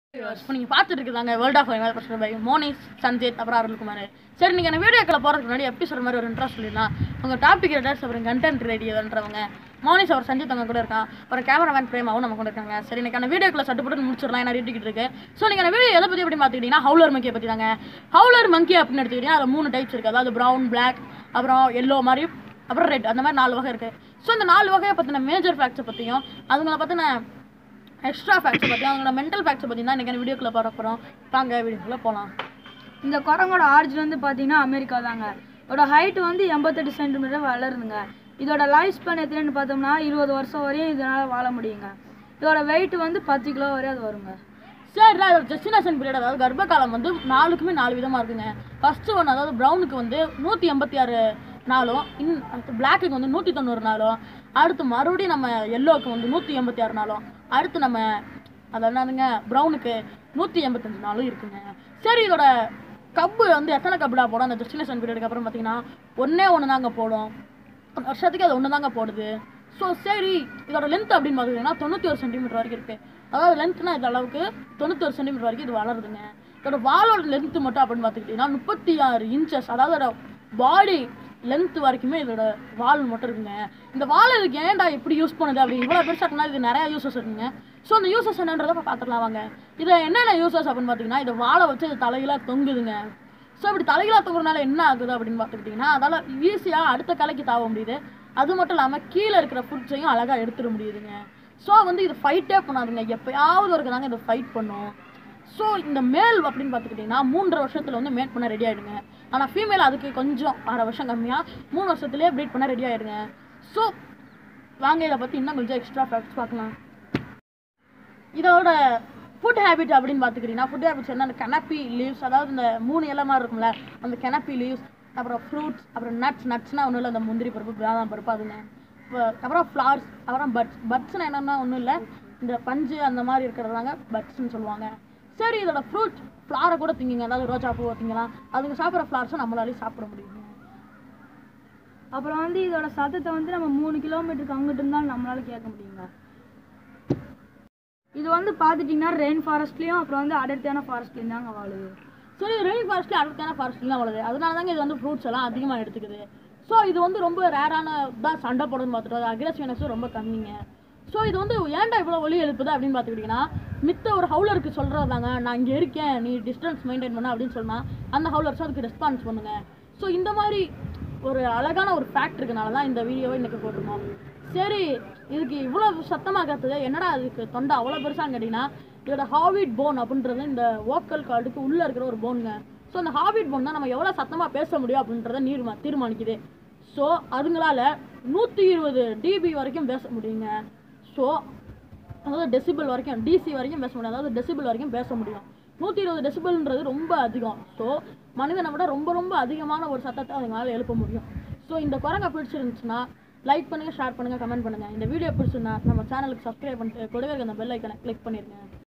இப்போ நீங்கள் பார்த்துட்டு இருக்குதாங்க world of five person by Monis Sanjith அப்புறம் அருள்குமார் சரி நீங்கள் அந்த வீடியோக்களை போகிறதுக்கு முன்னாடி எப்படி சொல்கிற மாதிரி ஒரு இன்ட்ரெஸ்ட் சொல்லிடலாம் உங்கள் டாபிக் ரைட்டர்ஸ் அப்புறம் கண்டென்ட் ரெடியன்றவங்க மோனிஸ் அவர் சஞ்சித் அவங்க கூட இருக்கான் அப்புறம் கேமராமேன் பிரேமாவும் நம்ம கூட இருக்காங்க சரி இன்னைக்கு அந்த வீடியோக்களை சட்டுப்பட்டு முடிச்சிடலாம் என்ன ரீட்டிக்கிட்டு இருக்கு ஸோ நீங்கள் அந்த வீடியோ எதை பற்றி எப்படி பார்த்துக்கிட்டிங்கன்னா ஹவுலர் மங்கியை பற்றி தாங்க ஹவுலர் மங்கி அப்படின்னு எடுத்துக்கிட்டிங்கன்னா அதில் மூணு டைப்ஸ் இருக்குது அதாவது ப்ரௌன் பிளாக் அப்புறம் எல்லோ மாதிரி அப்புறம் ரெட் அந்த மாதிரி நாலு வகை இருக்குது ஸோ இந்த நாலு வகையை பற்றின மேஜர் ஃபேக்ட்ஸை பற்றியும் அதுங்களை பற்றின எக்ஸ்ட்ரா ஃபேக்ட்ஸை பற்றி அவங்களோட மென்டல் ஃபேக்ட்ஸை பற்றி தான் இன்றைக்கி வீடியோக்குள்ளே பார்க்க போகிறோம் வாங்க வீடியோக்குள்ளே போகலாம் இந்த குரங்கோட ஆரிஜின் வந்து பார்த்தீங்கன்னா அமெரிக்கா தாங்க இதோட ஹைட் வந்து எண்பத்தெட்டு சென்டிமீட்டர் வளருதுங்க இதோட லைஃப் ஸ்பேன் எத்தனைன்னு பார்த்தோம்னா இருபது வருஷம் வரையும் இதனால் வாழ முடியுங்க இதோட வெயிட் வந்து பத்து கிலோ வரையும் அது வருங்க சரிடா இதோட டெஸ்டினேஷன் பீரியட் அதாவது கர்ப்ப காலம் வந்து நாலுக்குமே நாலு விதமாக இருக்குங்க ஃபஸ்ட்டு ஒன்று அதாவது ப்ரௌனுக்கு வந்து நூற்றி எண்பத்தி ஆறு நாளும் இன் அடுத்து பிளாக்குக்கு வந்து நூற்றி தொண்ணூறு நாளும் அடுத்து மறுபடியும் நம்ம எல்லோவுக்கு வந்து நூற்றி எண்பத்தி ஆறு நாளும் அடுத்து நம்ம அது என்னதுங்க ப்ரௌனுக்கு நூற்றி எண்பத்தஞ்சு நாளும் இருக்குங்க சரி இதோட கப்பு வந்து எத்தனை கப்புடா போடும் அந்த டெஸ்டினேஷன் பீரியடுக்கு அப்புறம் பார்த்தீங்கன்னா ஒன்றே ஒன்று தாங்க போடும் ஒரு வருஷத்துக்கு அது ஒன்று தாங்க போடுது ஸோ சரி இதோட லென்த் அப்படின்னு பார்த்தீங்கன்னா தொண்ணூற்றி ஒரு சென்டிமீட்டர் வரைக்கும் இருக்குது அதாவது லென்த்னா இந்த அளவுக்கு தொண்ணூற்றி ஒரு சென்டிமீட்டர் வரைக்கும் இது வளருதுங்க இதோட வாலோட லென்த் மட்டும் அப்படின்னு பார்த்துக்கிட்டிங்கன்னா முப்பத்தி ஆறு இன்ச்சஸ் அதாவது அதோட பாடி லென்த் வரைக்குமே இதோட வால் மட்டும் இருக்குங்க இந்த வால் இதுக்கு ஏன்டா எப்படி யூஸ் பண்ணுது அப்படி இவ்வளோ பெருசாக இருக்குன்னா இது நிறையா யூசஸ் இருக்குங்க ஸோ அந்த யூசஸ் என்னன்றதை இப்போ பார்த்துக்கலாம் வாங்க இதில் என்னென்ன யூசஸ் அப்படின்னு பார்த்தீங்கன்னா இதை வாழை வச்சு இது தலையிலாக தொங்குதுங்க ஸோ இப்படி தலைகளாக தொங்குறதுனால என்ன ஆகுது அப்படின்னு பார்த்துக்கிட்டிங்கன்னா அதால் ஈஸியாக அடுத்த கலைக்கு தாவ முடியுது அது மட்டும் இல்லாமல் கீழே இருக்கிற ஃபுட்ஸையும் அழகாக எடுத்துட முடியுதுங்க ஸோ வந்து இது ஃபைட்டே பண்ணாதுங்க எப்பயாவது ஒரு தாங்க இது ஃபைட் பண்ணும் ஸோ இந்த மேல் அப்படின்னு பார்த்துக்கிட்டிங்கன்னா மூன்றரை வருஷத்தில் வந்து மேட் பண்ண ரெடி ஆகிடுங்க ஆனால் ஃபீமேல் அதுக்கு கொஞ்சம் அரை வருஷம் கம்மியாக மூணு வருஷத்துலேயே ப்ரீட் பண்ண ரெடி ஆகிடுங்க ஸோ வாங்க இதை பற்றி இன்னும் கொஞ்சம் எக்ஸ்ட்ரா ஃபேக்ட்ஸ் பார்க்கலாம் இதோட ஃபுட் ஹேபிட் அப்படின்னு பார்த்துக்கிட்டிங்கன்னா ஃபுட் ஹேபிட்ஸ் என்ன அந்த கெனப்பி லீவ்ஸ் அதாவது இந்த மூணு இலை மாதிரி இருக்கும்ல அந்த கெனப்பி லீவ்ஸ் அப்புறம் ஃப்ரூட்ஸ் அப்புறம் நட்ஸ் நட்ஸ்னால் ஒன்றும் இல்லை அந்த முந்திரி பருப்பு பாதாம் பருப்பு அதுங்க இப்போ- அப்புறம் ஃப்ளார்ஸ் அப்புறம் பட்ஸ் பட்ஸ்னால் என்னென்னா ஒன்றும் இல்லை இந்த பஞ்சு அந்த மாதிரி இருக்கிறதாங்க பட்ஸ்ன்னு சொல்லுவாங்க சரி இதோட ஃப்ரூட் ஃப்ளாரை கூட திங்குங்க அதாவது ரோஜா பூவை திங்கலாம் அதுங்க சாப்பிட்ற ஃப்ளார்ஸும் நம்மளாலேயும் சாப்பிட முடியுங்க அப்புறம் வந்து இதோட சத்தத்தை வந்து நம்ம மூணு கிலோமீட்டருக்கு அங்கிட்டு இருந்தாலும் நம்மளால கேட்க முடியுங்க இது வந்து பார்த்துட்டிங்கன்னா ரெயின் ஃபாரஸ்ட்லேயும் அப்புறம் வந்து அடர்த்தியான ஃபாரஸ்ட்லேயும் தாங்க வாழுது சரி ரெயின் ஃபாரஸ்ட்ல அடர்த்தியான ஃபாரஸ்ட்லாம் வளருது அதனால தாங்க இது வந்து ஃப்ரூட்ஸ் எல்லாம் அதிகமாக எடுத்துக்குது ஸோ இது வந்து ரொம்ப ரேரான தான் சண்டை போடுன்னு பார்த்துட்டு அது அக்ரெசிவ்னஸும் ரொம்ப கம்மிங்க ஸோ இது வந்து ஏன்டா இவ்வளோ ஒலி எழுப்புது அப்படின்னு பார்த்துக்கிட்டிங்கன்னா மித்த ஒரு ஹவுலருக்கு சொல்கிறது தாங்க நான் இங்கே இருக்கேன் நீ டிஸ்டன்ஸ் மெயின்டைன் பண்ண அப்படின்னு சொன்னால் அந்த ஹவுலர்ஸும் அதுக்கு ரெஸ்பான்ஸ் பண்ணுங்க ஸோ இந்த மாதிரி ஒரு அழகான ஒரு ஃபேக்ட் இருக்கனால தான் இந்த வீடியோவை இன்றைக்கி போட்டிருக்கோம் சரி இதுக்கு இவ்வளோ சத்தமாக கத்துது என்னடா அதுக்கு தொண்டை அவ்வளோ பெருசான்னு கேட்டிங்கன்னா இதோட ஹாவிட் போன் அப்படின்றது இந்த ஓக்கல் கார்டுக்கு உள்ளே இருக்கிற ஒரு போனுங்க ஸோ அந்த ஹாவிட் போன் தான் நம்ம எவ்வளோ சத்தமாக பேச முடியும் அப்படின்றத நீர்மா தீர்மானிக்குது ஸோ அதுங்களால நூற்றி இருபது டிபி வரைக்கும் பேச முடியுங்க ஸோ அதாவது டெசிபிள் வரைக்கும் டிசி வரைக்கும் பேச முடியும் அதாவது டெசிபிள் வரைக்கும் பேச முடியும் நூற்றி இருபது டெசிபிள்ன்றது ரொம்ப அதிகம் ஸோ மனிதனை விட ரொம்ப ரொம்ப அதிகமான ஒரு சத்தத்தை அதுங்களால எழுப்ப முடியும் ஸோ இந்த குரங்கை பிடிச்சிருந்துச்சுன்னா லைக் பண்ணுங்கள் ஷேர் பண்ணுங்கள் கமெண்ட் பண்ணுங்கள் இந்த வீடியோ பிடிச்சிருந்தா நம்ம சேனலுக்கு சப்ஸ்கிரைப் பண்ணிட்டு கொடுக்க அந்த பெல் ஐக்கனை கிளிக் பண்ணிடுங்க